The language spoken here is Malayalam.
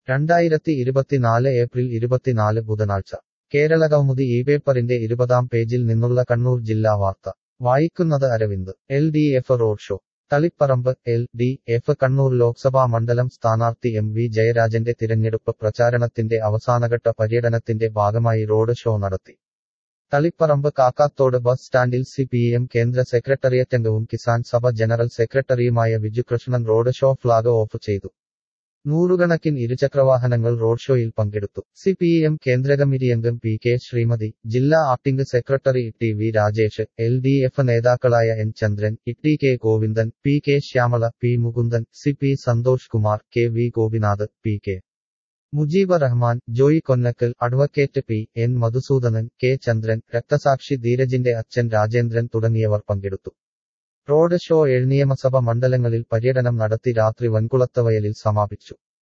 രണ്ടായിരത്തി ഇരുപത്തിനാല് ഏപ്രിൽ ഇരുപത്തിനാല് ബുധനാഴ്ച കേരള കൗമുദി ഈ പേപ്പറിന്റെ ഇരുപതാം പേജിൽ നിന്നുള്ള കണ്ണൂർ ജില്ലാ വാർത്ത വായിക്കുന്നത് Aravind L D F road show Taliparamba L D F Kannur Lok Sabha മണ്ഡലം സ്ഥാനാർത്ഥി എം വി ജയരാജന്റെ തിരഞ്ഞെടുപ്പ് പ്രചാരണത്തിന്റെ അവസാനഘട്ട പര്യടനത്തിന്റെ ഭാഗമായി റോഡ് ഷോ നടത്തി തളിപ്പറമ്പ് കാക്കാത്തോട് ബസ് സ്റ്റാൻഡിൽ സി പി എം കേന്ദ്ര സെക്രട്ടേറിയറ്റ് അംഗവും കിസാൻ സഭ ജനറൽ സെക്രട്ടറിയുമായ Vijukrishnan road show flag off ചെയ്തു നൂറുകണക്കിന് ഇരുചക്രവാഹനങ്ങൾ റോഡ് ഷോയിൽ പങ്കെടുത്തു സി പി എം കേന്ദ്ര കമ്മിറ്റി അംഗം പി കെ ശ്രീമതി ജില്ലാ acting secretary T V Rajesh L D F നേതാക്കളായ N Chandran T K Govindan P K Shyamala P Mukundan C P Santhosh Kumar K V Gopinath P K Mujeeb Rahman Joy Konnakkal advocate P N Madhusoodanan K Chandran രക്തസാക്ഷി ധീരജിന്റെ അച്ഛൻ രാജേന്ദ്രൻ തുടങ്ങിയവർ പങ്കെടുത്തു റോഡ് ഷോ ഏഴ് നിയമസഭ മണ്ഡലങ്ങളിൽ പര്യടനം നടത്തി രാത്രി വൻകുളത്തവയലിൽ സമാപിച്ചു